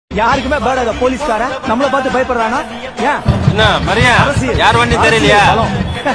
யாருக்குமே பயப்படாத போலீஸ்காரன் நம்மள பார்த்து பயப்படுறானா ஏன் என்ன மரியா அரசியல். யார் வண்டி தெரியலையா பலம்.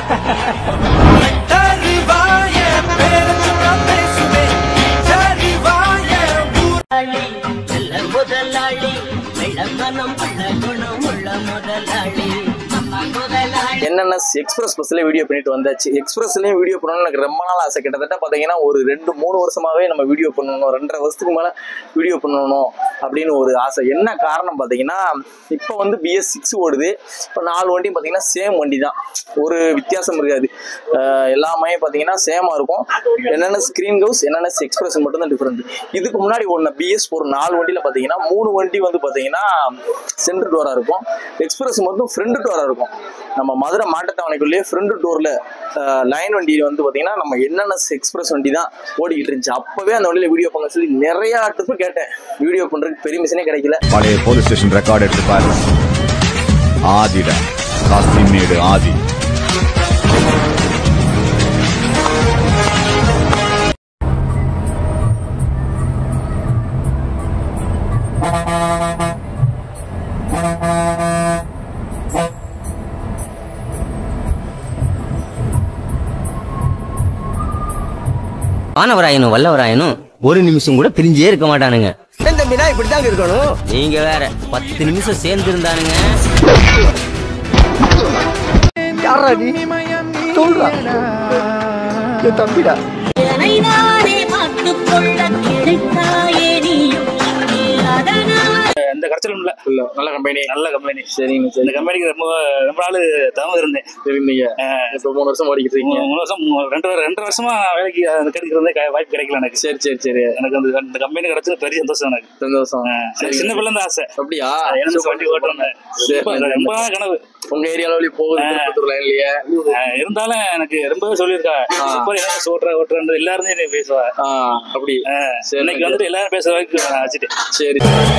முதலாளி நல்ல முதலாளி வெள்ளமனம் உள்ள குணம் உள்ள முதலாளி அம்மா முதலாளி என்என்எஸ் எக்ஸ்பிரஸ் பஸ்ல வீடியோ பண்ணிட்டு வந்தாச்சு எக்ஸ்பிரஸ்லயும் வீடியோ பண்ணணும்னு எனக்கு ரொம்ப நாள் ஆசை கிட்டத்தட்ட பாத்தீங்கன்னா ஒரு ரெண்டு மூணு வருஷமாவே நம்ம வீடியோ பண்ணணும் ரெண்டரை வருஷத்துக்கு மேல வீடியோ பண்ணணும் அப்படின்னு ஒரு ஆசை என்ன காரணம் பாத்தீங்கன்னா இப்போ வந்து பிஎஸ் சிக்ஸ் ஓடுது இப்போ நாலு வண்டியும் பாத்தீங்கன்னா சேம் வண்டி தான் ஒரு வித்தியாசம் இருக்காது அஹ் எல்லாமே பாத்தீங்கன்னா சேமா இருக்கும் என்னென்ன ஸ்கிரீன் கவுஸ் என்னென்ன எக்ஸ்பிரஸ் மட்டும் தான் டிஃபரெண்ட் இதுக்கு முன்னாடி ஒன்று பிஎஸ் ஒரு நாலு வண்டியில பாத்தீங்கன்னா மூணு வண்டி வந்து பாத்தீங்கன்னா சென்ட்ரு டோரா இருக்கும் எக்ஸ்பிரஸ் மட்டும் ஃப்ரண்ட் டோரா இருக்கும் நம்ம மதுரை மாட்டுத்தாவணைக்குள்ளேயே ஃப்ரண்ட் டோர்ல லைன் வண்டி வந்து பாத்தீங்கன்னா நம்ம என்னென்ன எக்ஸ்பிரஸ் வண்டி தான் ஓடிக்கிட்டு இருந்துச்சு அப்பவே அந்த வண்டியில வீடியோ பண்ண சொல்லி நிறைய ட்ரிப்பு கேட்டேன் வீடியோ பண்றதுக்கு பெர்மிஷனே கிடைக்கல பழைய போலீஸ் ஸ்டேஷன் ரெக்கார்ட் எடுத்து பாருங்க ஆதிடா காசிமேடு ஆதி வானவராயனும் வல்லவராயனும் ஒரு நிமிஷம் கூட பிரிஞ்சே இருக்க மாட்டானுங்க தம்பினா இப்படித்தாங்க இருக்கணும் நீங்க வேற பத்து நிமிஷம் சேர்ந்து இருந்தானுங்க யாரா நீ சொல்றா என் தம்பிடா நானே பார்த்துக் கொள்ள கிடைத்தாயே நீயும் அதனால் எந்த கரைச்சலும் இல்ல இல்ல நல்ல கம்பெனி நல்ல கம்பெனி சரிங்க சரி இந்த கம்பெனிக்கு ரொம்ப ரொம்ப நாள் தவம் இருந்தேன் சரிங்க இப்போ மூணு வருஷம் ஓடிக்கிட்டு இருக்கீங்க மூணு மூணு வருஷம் மூ- ரெண்டு வரு- ரெண்டு வருஷமா வேலைக்கு அது கிடைக்கிறதே க- வாய்ப்பு கிடைக்கல எனக்கு சரி சரி சரி எனக்கு அந்த இந்த கம்பெனி கிடைச்சது பெரிய சந்தோஷம் எனக்கு சந்தோஷம் எனக்கு சின்ன பிள்ளை இருந்து ஆசை அப்படியா எனக்கு வண்டி ஓட்டணும் சரி. ரொம்ப ரொம்ப நாள் கனவு உங்க ஏரியால வழி போகுது திருப்பத்தூர் லைன்லயே அஹ் இருந்தாலும் எனக்கு ரொம்பவே சொல்லியிருக்கா சூப்பர் என்ன ஓட்டுற ஓட்டுறேன் எல்லாரும் என்னை பேசுவா ஆ அப்படி அஹ் சரி. இன்னைக்கு வந்துட்டு எல்லாரும் பேசுற வரைக்கும் நான் வச்சுட்டேன் சரி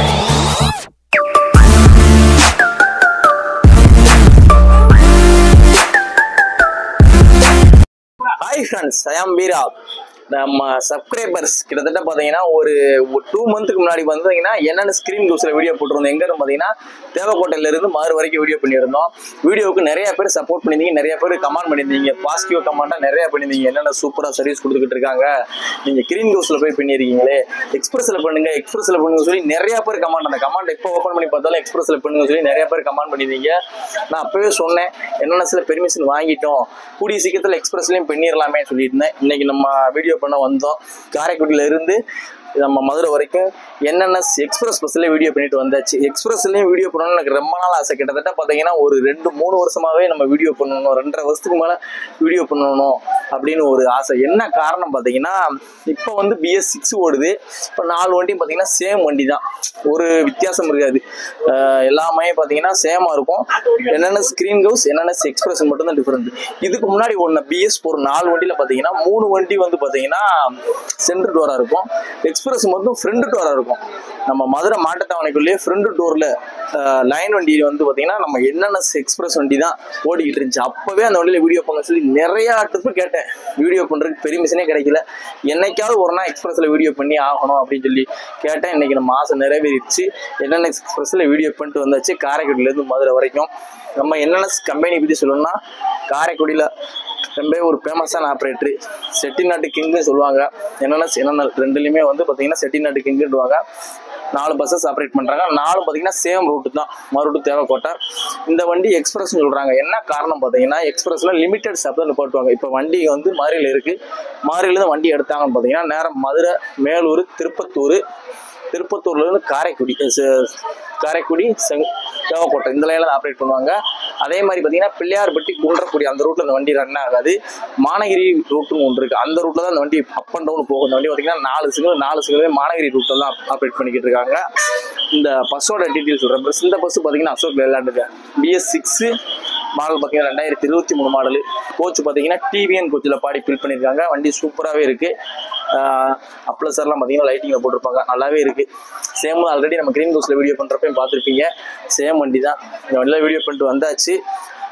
ஹாய் ஃப்ரெண்ட்ஸ் ஐயாம் வீரா நம்ம சப்ஸ்கிரைபர்ஸ் கிட்டத்தட்ட பார்த்தீங்கன்னா ஒரு டூ மந்த்துக்கு முன்னாடி வந்தீங்கன்னா என்னென்ன ஸ்க்ரீன் கவுஸில் வீடியோ போட்டிருந்தோம் எங்கே பார்த்தீங்கன்னா தேவக்கோட்டையில இருந்து மறு வரைக்கும் வீடியோ பண்ணியிருந்தோம் வீடியோவுக்கு நிறைய பேர் சப்போர்ட் பண்ணியிருந்தீங்க நிறைய பேர் கமெண்ட் பண்ணியிருந்தீங்க பாசிட்டிவ் கமெண்ட்டாக நிறைய பண்ணியிருந்தீங்க என்னென்ன சூப்பராக சர்வீஸ் கொடுத்துக்கிட்டு இருக்காங்க நீங்கள் கிரீன் கவுஸில் போய் பண்ணியிருக்கீங்களே எக்ஸ்பிரஸில் பண்ணுங்க எக்ஸ்பிரஸில் பண்ணுங்க சொல்லி நிறைய பேர் கமெண்ட் அந்த கமெண்ட் எப்போ ஓப்பன் பண்ணி பார்த்தாலும் எக்ஸ்பிரஸில் பண்ணுங்க சொல்லி நிறைய பேர் கமெண்ட் பண்ணியிருந்தீங்க நான் அப்பவே சொன்னேன் என்னென்ன பெர்மிஷன் வாங்கிட்டோம் கூடிய சீக்கிரத்தில் எக்ஸ்பிரஸ்லையும் பண்ணிடலாமே சொல்லியிருந்தேன் இன்னைக்கு நம்ம வீடியோ பண்ண வந்தோம் காரைக்குடியில இருந்து நம்ம மதுரை வரைக்கும் என்னென்ன எக்ஸ்பிரஸ் பஸ்ல வீடியோ பண்ணிட்டு வந்தாச்சு எக்ஸ்பிரஸ்லயும் வீடியோ பண்ணணும்னு எனக்கு ரொம்ப நாள் ஆசை கிட்டத்தட்ட பார்த்தீங்கன்னா ஒரு ரெண்டு மூணு வருஷமாவே நம்ம வீடியோ பண்ணணும் ரெண்டரை வருஷத்துக்கு மேல வீடியோ பண்ணணும் அப்படின்னு ஒரு ஆசை என்ன காரணம் பார்த்தீங்கன்னா இப்போ வந்து பிஎஸ் சிக்ஸ் ஓடுது இப்போ நாலு வண்டியும் பார்த்தீங்கன்னா சேம் வண்டி தான் ஒரு வித்தியாசம் இருக்காது அஹ் எல்லாமே பார்த்தீங்கன்னா சேமா இருக்கும் என்னென்ன ஸ்க்ரீன் கவுஸ் என்னென்ன எக்ஸ்பிரஸ் மட்டும் தான் டிஃபரெண்ட் இதுக்கு முன்னாடி ஒன்று பிஎஸ் ஒரு நாலு வண்டியில் பார்த்தீங்கன்னா மூணு வண்டி வந்து பார்த்தீங்கன்னா சென்ட்ரு டோராக இருக்கும் எக்ஸ்பிரஸ் மட்டும் ஃப்ரண்ட் டோராக இருக்கும் நம்ம மதுரை மாட்டுத்தாவணைக்குள்ளேயே ஃப்ரண்ட் டோரில் லைன் வண்டி வந்து பார்த்தீங்கன்னா நம்ம என்னென்ன எக்ஸ்பிரஸ் வண்டி தான் ஓடிக்கிட்டு இருந்துச்சு அப்போவே அந்த வண்டியில் வீடியோ பண்ண சொல்லி நிறைய ட்ரிப்பு கேட்டேன் வீடியோ பண்ணுறதுக்கு பெர்மிஷனே கிடைக்கல என்னைக்காவது ஒரு நாள் எக்ஸ்பிரஸில் வீடியோ பண்ணி ஆகணும் அப்படின்னு சொல்லி கேட்டேன் இன்னைக்கு நம்ம ஆசை நிறைவேறிடுச்சு என்னென்ன எக்ஸ்பிரஸில் வீடியோ பண்ணிட்டு வந்தாச்சு காரைக்குடியிலேருந்து மதுரை வரைக்கும் நம்ம என்னென்ன கம்பெனி பற்றி சொல்லணும்னா காரைக்குடியில் ரொம்ப ஒரு ஃபேமஸான ஆப்ரேட்டர் செட்டிநாட்டு கிங்னு சொல்லுவாங்க என்னென்ன என்னென்ன ரெண்டுலையுமே வந்து பார்த்தீங்கன்னா செட்டிநாட்டு கிங்குன்னுவாங்க நாலு பஸ்ஸஸ் ஆப்ரேட் பண்ணுறாங்க நாலும் பார்த்தீங்கன்னா சேம் ரூட்டு தான் மறுட்டு தேவைக்கோட்டை இந்த வண்டி எக்ஸ்பிரஸ்னு சொல்கிறாங்க என்ன காரணம் பார்த்தீங்கன்னா எக்ஸ்பிரஸில் லிமிட்டட் ஸ்டாப் தான் நிப்பாட்டுவாங்க இப்போ வண்டி வந்து மாரியில் இருக்குது மாரியிலேருந்து வண்டி எடுத்தாங்கன்னு பார்த்தீங்கன்னா நேரம் மதுரை மேலூர் திருப்பத்தூர் திருப்பத்தூர்லேருந்து காரைக்குடி அஹ் ச- காரைக்குடி செங் தேவக்கோட்டை இந்த லைனில் ஆப்ரேட் பண்ணுவாங்க அதே மாதிரி பார்த்தீங்கன்னா பிள்ளையார்பட்டி குன்றக்குடி அந்த ரூட்டில் அந்த வண்டி ரன் ஆகாது மானகிரி ரூட்டுன்னு ஒன்று இருக்குது அந்த ரூட்டில் தான் அந்த வண்டி அப் அண்ட் டவுன் போகும் இந்த வண்டி பார்த்தீங்கன்னா நாலு சிங்கிள் நாலு சிங்கிளுமே மானகிரி ரூட்டில் தான் ஆப்ரேட் பண்ணிக்கிட்டு இருக்காங்க இந்த பஸ்ஸோட டீட்டெயில் சொல்கிறேன் பஸ் இந்த பஸ் பார்த்தீங்கன்னா அசோக் லேலாண்டுங்க பிஎஸ் சிக்ஸு மாடல் பார்த்தீங்கன்னா ரெண்டாயிரத்தி இருபத்தி மூணு மாடலு கோச் பார்த்தீங்கன்னா டிவிஎன் கோச்சில் பாடி ஃபில் பண்ணியிருக்காங்க வண்டி சூப்பராகவே இருக்குது அப்ளஸர்லாம் பார்த்தீங்கன்னா லைட்டிங்கில் போட்டிருப்பாங்க நல்லாவே இருக்குது சேம் ஆல்ரெடி நம்ம க்ரீன் கோஸில் வீடியோ பண்ணுறப்பையும் பார்த்துருப்பீங்க சேம் வண்டி தான் இந்த வண்டியில் வீடியோ பண்ணிட்டு வந்தாச்சு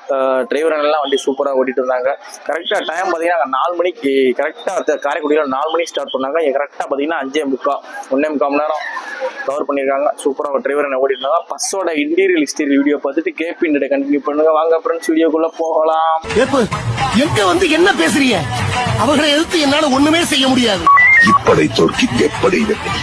டிரைவர் எல்லாம் வண்டி சூப்பராக ஓட்டிட்டு இருந்தாங்க கரெக்டாக டைம் பார்த்தீங்கன்னா நாலு மணிக்கு கரெக்டாக காரைக்குடியில் நாலு மணிக்கு ஸ்டார்ட் பண்ணாங்க கரெக்டாக பார்த்தீங்கன்னா அஞ்சே முக்கால் ஒன்றே முக்கால் மணி நேரம் கவர் பண்ணியிருக்காங்க சூப்பராக டிரைவர் என்ன ஓட்டிட்டு இருந்தாங்க பஸ்ஸோட இன்டீரியல் எக்ஸ்டீரியல் வீடியோ பார்த்துட்டு கேபின் கண்டினியூ பண்ணுங்க வாங்க ஃப்ரெண்ட்ஸ் வீடியோக்குள்ளே போகலாம் ஏப்பு எங்க வந்து என்ன பேசுறீங்க அவர்களை எதிர்த்து என்னால ஒண்ணுமே செய்ய முடியாது இப்படை தோற்கி எப்படி வெற்றி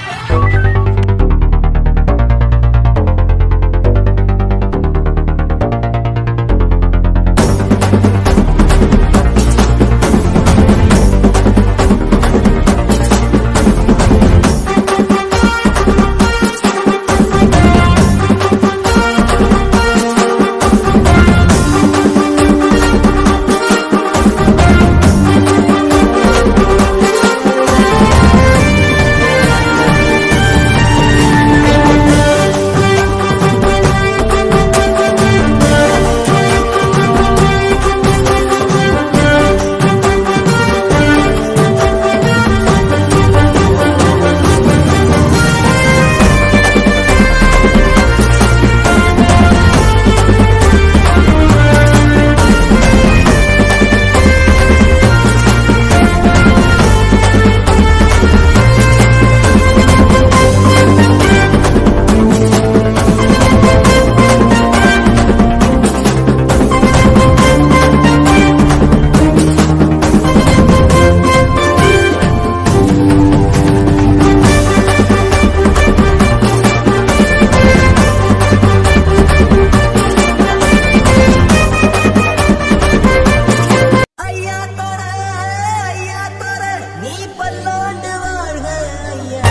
ஐயா தோர ஐயா தோர நீ பல்லாண்டு வாழ்க ஐயா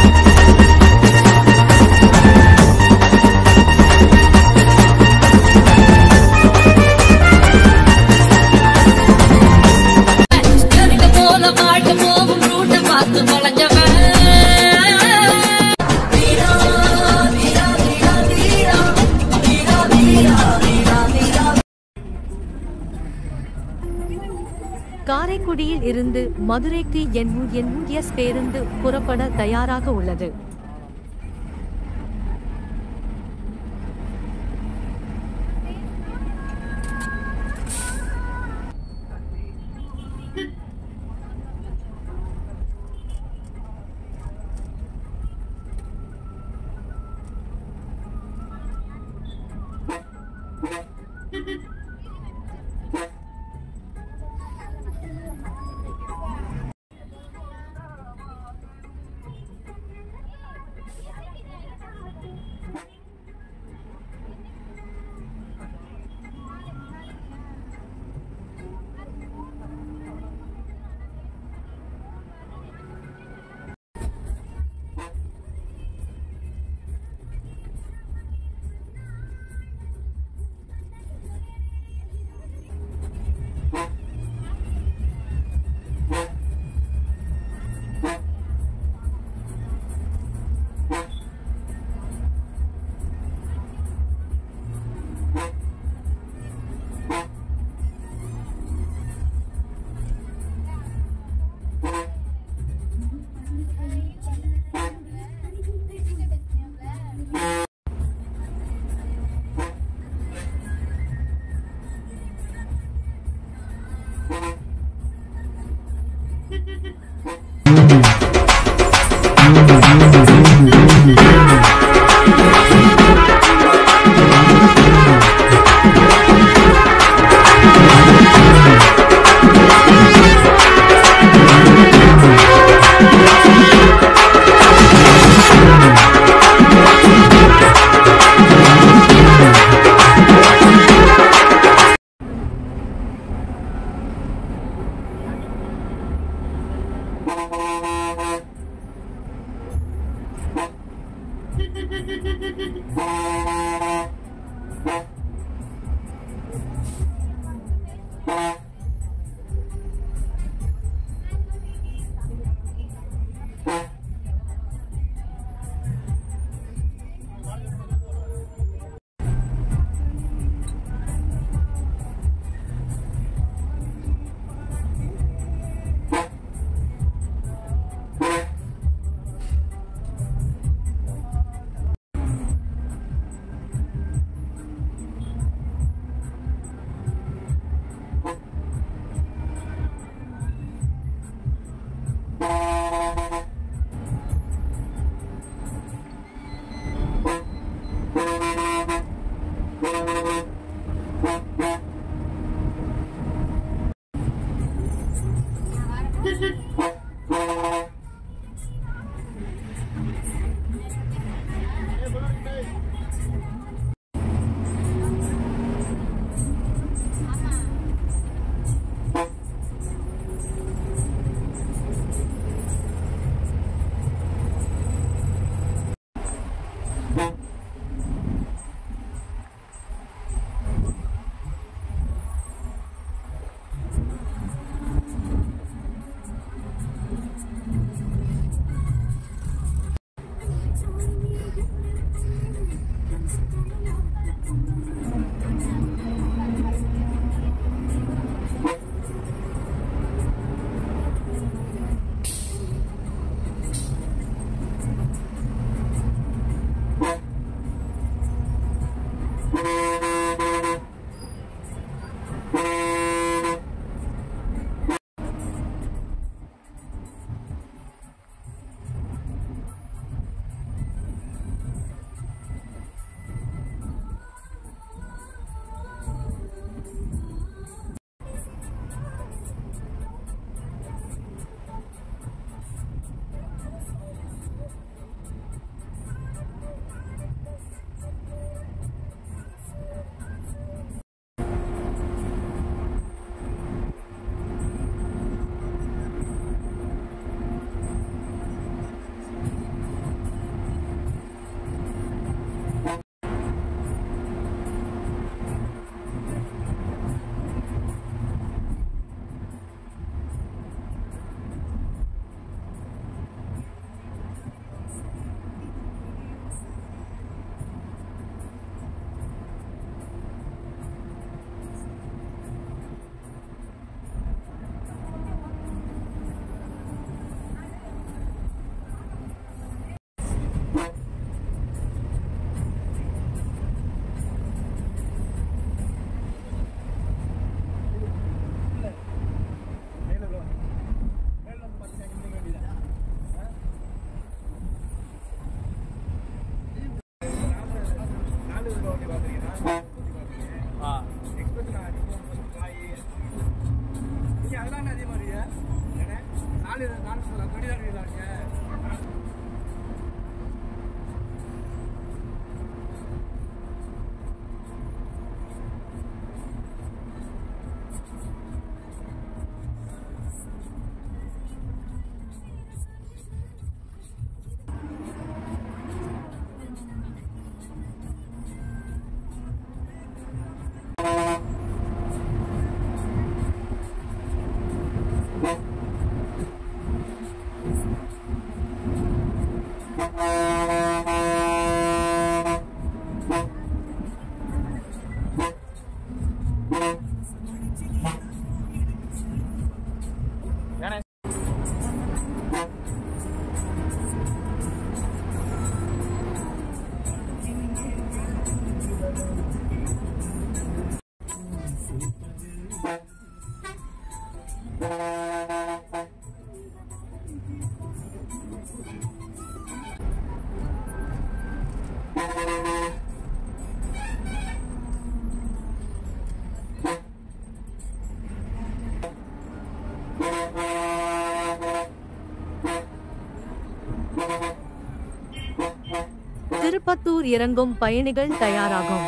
கருக்க போல வாழ்க்கை போகும் ரூட்ட பார்த்து தொலைஞ்சவன் வீரா வீரா வீரா வீரா வீரா வீரா வீரா வீரா காரைக்குடியில் இருந்து மதுரைக்கு என்எஸ் பேருந்து புறப்பட தயாராக உள்ளது திருப்பத்தூர் இறங்கும் பயணிகள் தயாராகும்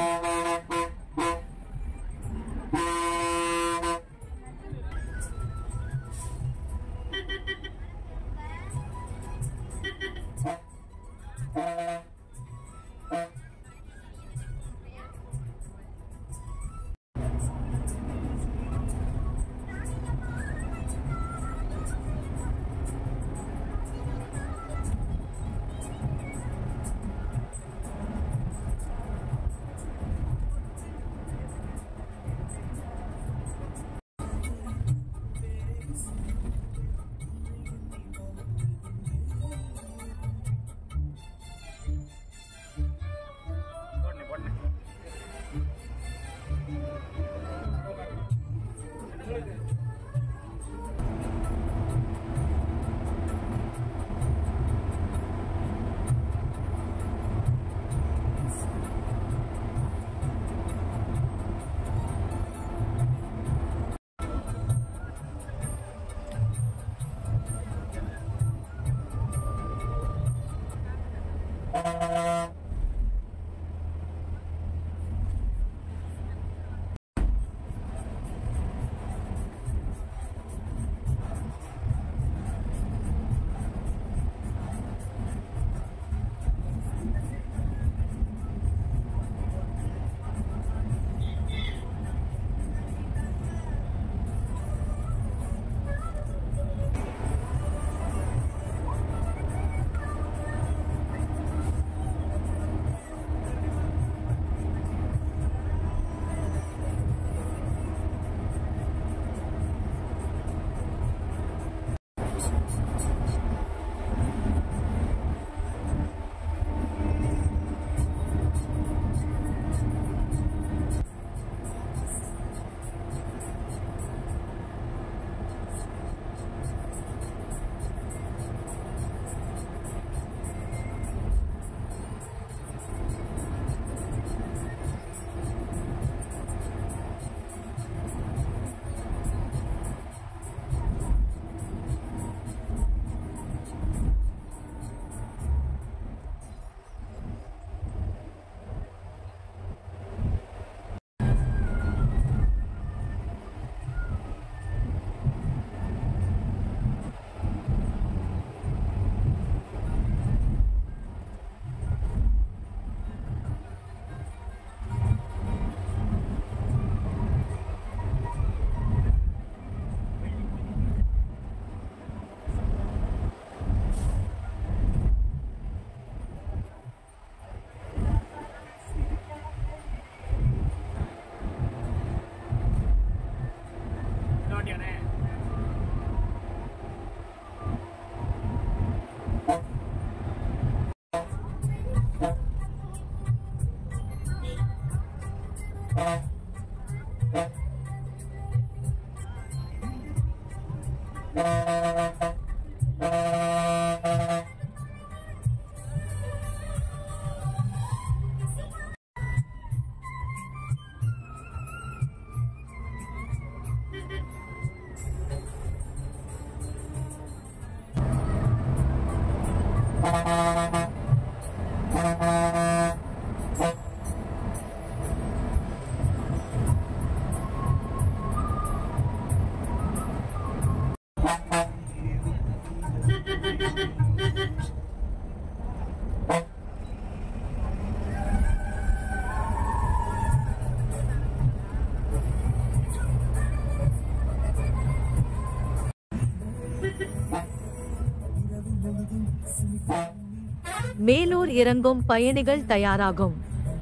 மேலூர் இறங்கும் பயணிகள் தயாராகும்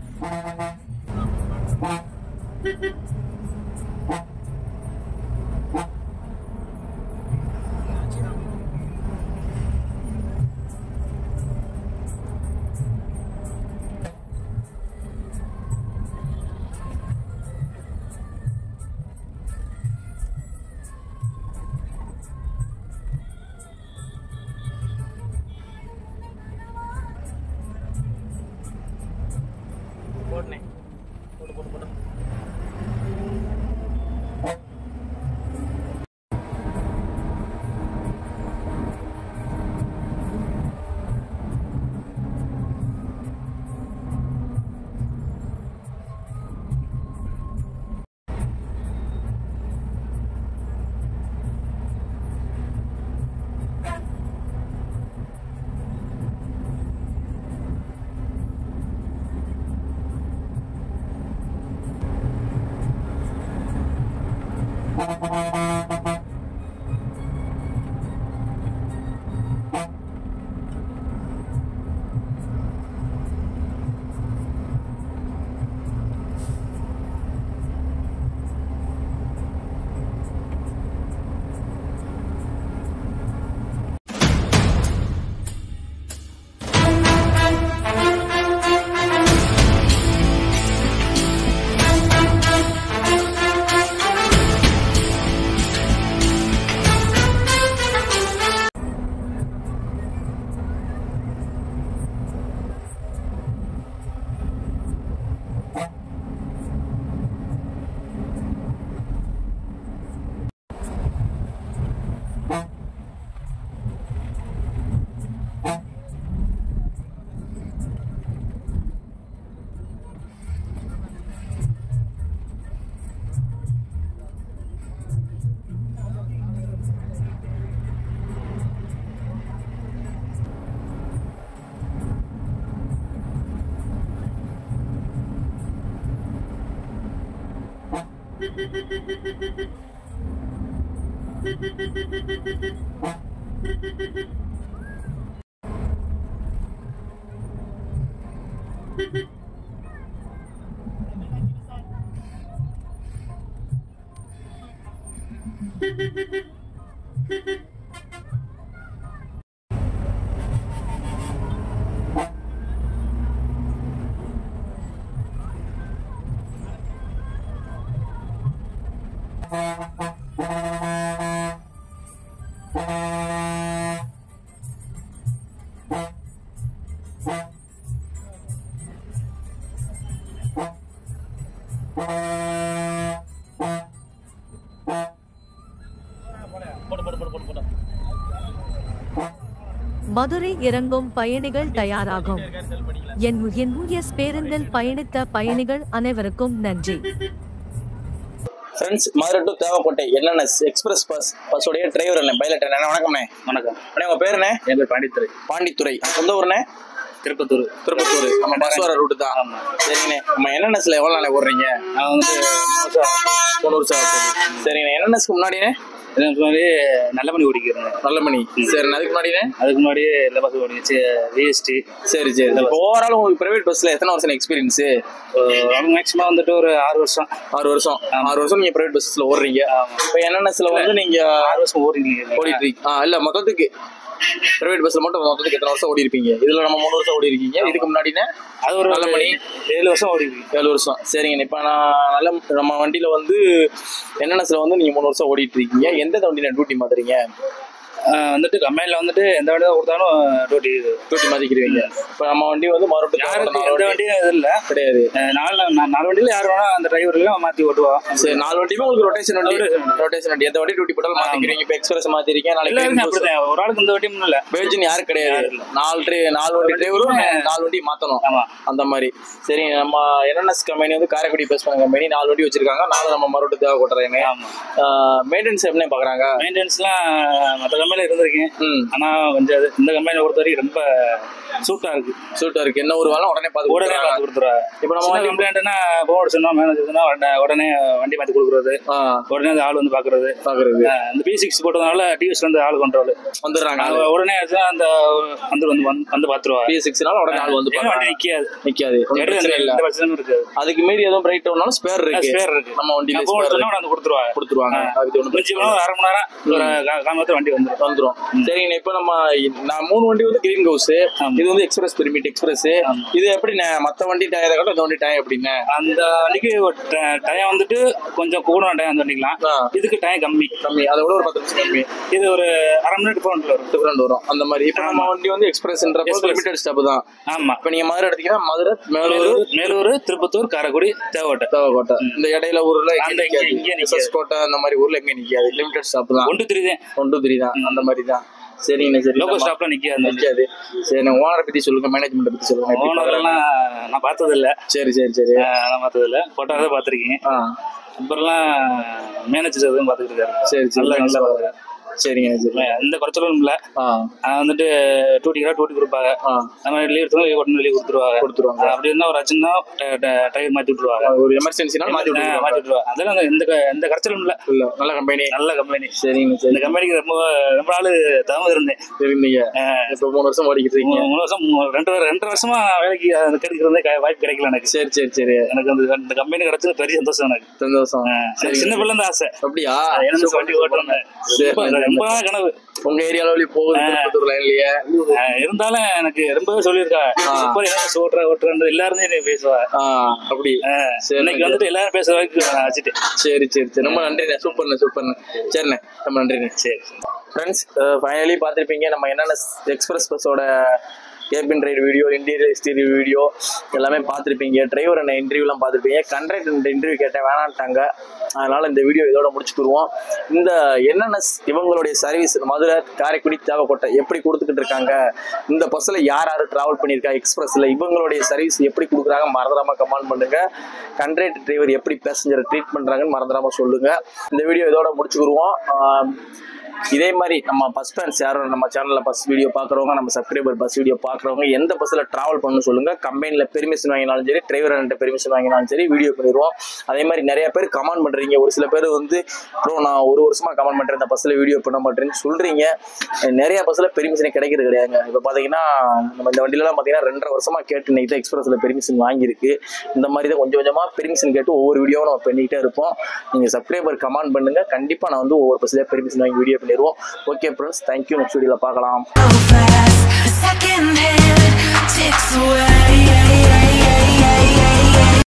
மதுரை இறங்கும் பயணிகள் தயாராகும் என் என்எஸ் பேருந்தில் பயணித்த பயணிகள் அனைவருக்கும் நன்றி ஃப்ரெண்ட்ஸ் மதுரை டு தேவக்கோட்டை என்னென்ன எக்ஸ்பிரஸ் பஸ் பஸ்ஸோடைய டிரைவர் என்ன பைலட் என்ன வணக்கம்ண்ணே வணக்கம் அண்ணே உங்க பேர் என்ன என் பேர் பாண்டித்துறை பாண்டித்துறை சொந்த ஊர்ண்ணே திருப்பத்தூர் திருப்பத்தூர் நம்ம பஸ் வர ரூட்டு தான் ஆமா. சரிங்கண்ணே நம்ம என்என்எஸ்ல எவ்வளோ நாளே ஓடுறீங்க நான் வந்து மூணு வருஷம் ஆகுது. மூணு வருஷம் ஆகுது சரிண்ணே என்என்எஸ்க்கு முன்னாடினே இதுக்கு முன்னாடி நல்ல மணி ஓடிக்கிறேன் நல்ல மணி சரிண்ணே அதுக்கு முன்னாடினே அதுக்கு முன்னாடி எல்லா பஸ் ஓடிச்சு விஎஸ்டி சரி சரி இப்போ ஓவரால் உங்களுக்கு பிரைவேட் பஸ்ல எத்தனை வருஷம் எக்ஸ்பீரியன்ஸ் மேக்ஸிமம் வந்துட்டு ஒரு ஆறு வருஷம் ஆறு வருஷம் ஆறு வருஷம் நீங்க பிரைவேட் பஸ்ல ஓடுறீங்க இப்போ என்என்எஸ்ல வந்து நீங்க ஆறு வருஷம் ஓடிங்க ஓடிட்டு இருக்கீங்க ஆ இல்ல மொத்தத்துக்கு பிரைவேட் பஸ்ல மட்டும் மொத்தத்துக்கு எத்தனை வருஷம் ஓடி இருப்பீங்க இதுல நம்ம மூணு வருஷம் ஓடி இருக்கீங்க இதுக்கு முன்னாடினா அது ஒரு நல்ல மணி ஏழு வருஷம் ஓடி இருக்கு ஏழு வருஷம் சரிங்க இப்போ நான் நல்ல நம்ம வண்டியில வந்து என்னென்னஸ்ல வந்து நீங்க மூணு வருஷம் ஓடிட்டு இருக்கீங்க எந்த வண்டியில டியூட்டி மாத்துறீங்க ஆஹ் வந்துட்டு கம்பெனில வந்துட்டு எந்த வண்டி தான் கொடுத்தாலும் டியூட்டி இது டியூட்டி மாத்திக்கிறீங்க இப்போ நம்ம வண்டி வந்து மறுபடியும் யாருக்கு நாலு எந்த வண்டி வண்டியும் இது இல்லை கிடையாது நாலு நா- நாலு வண்டியில யார் வேணா அந்த டிரைவர்லாம் மாத்தி ஓட்டுவா சரி நாலு வண்டியுமே உங்களுக்கு ரொட்டேஷன் வண்டி ரொட்டேஷன் வண்டி எந்த வண்டி டியூட்டி போட்டாலும் மாத்திக்கிறீங்க இப்போ எக்ஸ்பிரஸ் மாத்திருக்கீங்க எல்லாருமே நாளைக்கு அப்படிதான் ஒரு ஆளுக்கு இந்த வண்டியும் இல்ல பேஜின் யாரும் கிடையாது நாலு ட்ரை நாலு வண்டி டிரைவரும் நாலு வண்டி மாத்தணும் ஆமா அந்த மாதிரி சரி நம்ம என்என்எஸ் கம்பெனி வந்து காரைக்குடி பேஸ் பண்ண கம்பெனி நாலு வண்டி வச்சிருக்காங்க நாலு நம்ம மறுபடியும் தேவை கொட்டுறாங்க ஆமா மெயின்டெனன்ஸ் எப்படி பாக்குறாங்க மெயின்டெனன்ஸ்லாம் மற்ற கம்பெனில இருந்திருக்கேன் ம் ஆனா கொஞ்சம் அது இந்த கம்பெனியை பொறுத்த வரைக்கும் ரொம்ப சூட்டா இருக்கு சூட்டா இருக்கு என்ன ஒரு வேலை உடனே பார்த்து உடனே கொடுத்துறாங்க. பார்த்து கொடுத்துருவாங்க இப்போ நம்ம சின்ன வண்டி கம்ப்ளைண்ட்னா போன் சொன்னா மேனேஜர் சொன்னா உடனே உடனே வண்டி மாத்தி கொடுக்குறது ஆ, உடனே அந்த ஆள் வந்து பாக்குறது பாக்குறது ஆஹ் இந்த பி சிக்ஸ் போட்டதுனால டிவிஎஸ் வந்து ஆள் கண்ட்ரோல் வந்துடுறாங்க உடனே அடிச்சா அந்த வந்து வந்து வந்து- வந்து பாத்துருவாங்க பி சிக்ஸ்னால உடனே ஆள் வந்து ஏன்னா வண்டி பாக்குறாங்க. நிக்காது நிக்காது ஒண்ணும் இடையில பிரச்சனை இல்ல எந்த பிரச்சனையும் இருக்காது அதுக்கு மீறி எதுவும் பிரைட் ஒன்னாலும் ஸ்பேர் இருக்கு ஸ்பேர் இருக்கு நம்ம வண்டியில போன் ஸ்பேர் சொன்னா வந்து கொடுத்துருவாங்க கொடுத்துருவாங்க அதுக்கு ஒன்றும் மிஞ்சி போனா ஒரு அரை மணி நேரம் ஒரு கா- கால் மணி நேரத்துல வண்டி வந்துடும் வந்துரும் சரிங்க இப்போ நம்ம நான் மூணு வண்டி வந்து கிரீன் ஹவுஸ் இது வந்து எக்ஸ்பிரஸ் பெர்மிட் எக்ஸ்பிரஸ் இது எப்படி நே- மத்த வண்டி டயரை காட்டும் இந்த வண்டி டயம் எப்படின்னு அந்த வண்டிக்கு டயம் வந்துட்டு கொஞ்சம் கூட டயம் அந்த வண்டிக்கலாம் ஆ. இதுக்கு டயம் கம்மி கம்மி அதை விட ஒரு பத்து நிமிஷம் கம்மி இது ஒரு அரை மணி நேரம் டிஃபரெண்ட் வரும் டிஃபரெண்ட் வரும் அந்த மாதிரி இப்போ நம்ம வண்டி வந்து எக்ஸ்பிரஸ்ன்றப்போ Express. லிமிடெட் ஸ்டாப் தான் ஆமா இப்போ நீங்க மதுரை எடுத்தீங்கன்னா மதுரை மேலூர் மேலூர் மேலூர் திருப்பத்தூர் காரைக்குடி தேவட்டை தேவக்கோட்டை இந்த இடையில ஊர்ல எங்க அந்த இங்க- நிக்காது இங்க நிக்காது. எஸ்எஸ் கோட்டை அந்த மாதிரி ஊர்ல எங்க நிக்காது லிமிடெட் ஸ்டாப் தான் ஒன்று திரிதேன் ஒன் டூ த்ரீ தான் அந்த மாதிரி தான் சரிங்கண்ணா சரி லோக்கல் நம்ம- ஸ்டாப்ல நிக்காது அந்த வண்டி. நிக்காது சரி நான் ஓனரை பத்தி சொல்லுங்க மேனேஜ்மெண்ட் பத்தி சொல்லுங்க எப்படி பார்க்கறாங்க? ஓனர்லாம் நான் பார்த்தது இல்ல சரி சரி சரி நான் பார்த்தது இல்ல போட்டோ தான் பார்த்திருக்கேன் ஆ அப்புறம்லாம் மேனேஜர் எதுவும் பார்த்துட்டு இருக்காரு சரி சரி நல்ல நல்ல நல்லா சரிங்க சரி எந்த குறைச்சலும் இல்ல ஆ நான் வந்துட்டு டூட்டிக்கிறா டூட்டி கொடுப்பாங்க ஆ அந்த மாதிரி லீவ் எடுத்தோம் லீவ் உடனே லீவ் கொடுத்துருவாங்க கொடுத்துருவாங்க. அப்படி இருந்தா ஒரு அச்சுன்னா டயர் மாத்தி விட்டுருவாங்க ஒரு எமர்ஜென்சினால மாத்தி ஆ, விட்டுருவாங்க மாத்தி விட்டுருவாங்க அதெல்லாம் அந்த- எந்த க- எந்த கரைச்சலும் இல்ல இல்ல நல்ல கம்பெனி நல்ல கம்பெனி சரிங்க இந்த சரி கம்பெனிக்கு ரொம்ப ரொம்ப நாள் தவம் இருந்தேன் சரிங்க இப்போ மூணு வருஷம் ஓடிக்கிட்டு இருக்கீங்க மூணு மூணு வருஷம் மூ- ரெண்டு வரு- ரெண்டு வருஷமா நான் வேலைக்கு அது கிடைக்கிறதே க- வாய்ப்பு கிடைக்கல எனக்கு சரி சரி சரி எனக்கு அந்த இந்த கம்பெனி கிடைச்சது பெரிய சந்தோஷம் எனக்கு சந்தோஷம் எனக்கு சின்ன பிள்ளை இருந்து ஆசை அப்படியா எனக்கு வண்டி ஓட்டணும் சரி. ரொம்ப ரொம்ப நாள் கனவு உங்க ஏரியால வழி போகுது திருப்பத்தூர் லைன்லயே அஹ் இருந்தாலும் எனக்கு ரொம்பவே சொல்லியிருக்கா சூப்பர் எனக்கு ஓட்டுற ஓட்டுறது எல்லாருமே என்னை பேசுவா ஆ அப்படி அஹ் சரி இன்னைக்கு வந்துட்டு எல்லாரும் பேசுற வரைக்கும் நான் வச்சுட்டேன் சரி சரி சரி ரொம்ப நன்றிண்ணே சூப்பர்ண்ணே சூப்பர்ண்ணே சரிண்ணே ரொம்ப நன்றிண்ணே சரி ஃப்ரெண்ட்ஸ் ஃபைனலி பார்த்துருப்பீங்க நம்ம என்னென்ன எக்ஸ்பிரஸ் பஸ்ஸோட cabin ride video interior exterior video எல்லாமே பார்த்துருப்பீங்க டிரைவர் என்ன இன்டர்வியூலாம் பார்த்துருப்பீங்க கண்ட்ராக்டர் இன்டர்வியூ கேட்டேன் வேணான்ட்டாங்க அதனால இந்த வீடியோ இதோட முடிச்சுக்கிடுவோம் இந்த என்என்எஸ் இவங்களுடைய சர்வீஸ் மதுரை காரைக்குடி தேவைக்கோட்டை எப்படி கொடுத்துக்கிட்டு இருக்காங்க இந்த பஸ்ஸில் யார் யார் ட்ராவல் பண்ணியிருக்கா எக்ஸ்பிரஸில் இவங்களுடைய சர்வீஸ் எப்படி கொடுக்குறாங்க மறந்துடாம கமெண்ட் பண்ணுங்க கண்ட்ராக்டர் டிரைவர் எப்படி பேசஞ்சரை ட்ரீட் பண்ணுறாங்கன்னு மறந்துடாம சொல்லுங்க இந்த வீடியோ இதோட முடிச்சுக்கிடுவோம் ஆம், இதே மாதிரி நம்ம பஸ் ஃபேன்ஸ் யாரும் நம்ம சேனலில் பஸ் வீடியோ பார்க்குறவங்க நம்ம சப்ஸ்கிரைபர் பஸ் வீடியோ பார்க்குறவங்க எந்த பஸ்ஸில் ட்ராவல் பண்ணணும்னு சொல்லுங்கள் கம்பெனியில் பெர்மிஷன் வாங்கினாலும் சரி டிரைவர் என்கிட்ட பெர்மிஷன் வாங்கினாலும் சரி வீடியோ பண்ணிடுவோம் அதே மாதிரி நிறைய பேர் கமெண்ட் பண்ணுறீங்க ஒரு சில பேர் வந்து ப்ரோ நான் ஒரு வருஷமாக கமெண்ட் பண்ணுறேன் இந்த பஸ்ஸில் வீடியோ பண்ண மாட்டேன்னு சொல்கிறீங்க நிறைய பஸ்ஸில் பெர்மிஷனே கிடைக்கிறது கிடையாதுங்க இப்போ பார்த்தீங்கன்னா நம்ம இந்த வண்டியிலலாம் பார்த்தீங்கன்னா ரெண்டரை வருஷமாக கேட்டு இன்னைக்கு தான் எக்ஸ்பிரஸில் பெர்மிஷன் வாங்கியிருக்கு இந்த மாதிரி தான் கொஞ்சம் கொஞ்சமாக பெர்மிஷன் கேட்டு ஒவ்வொரு வீடியோவும் நம்ம பண்ணிக்கிட்டே இருப்போம் நீங்கள் சப்ஸ்கிரைபர் கமெண்ட் பண்ணுங்கள் கண்டிப்பாக நான் வந்து ஒவ்வொரு பஸ்லேயே பெர்மிஷன் வாங்கி வீடியோ பண்ணிடுவோம் ஓகே ஃப்ரெண்ட்ஸ் தேங்க்யூ நெக்ஸ்ட் வீடியோவில் பார்க்கலாம் Second hand ticks away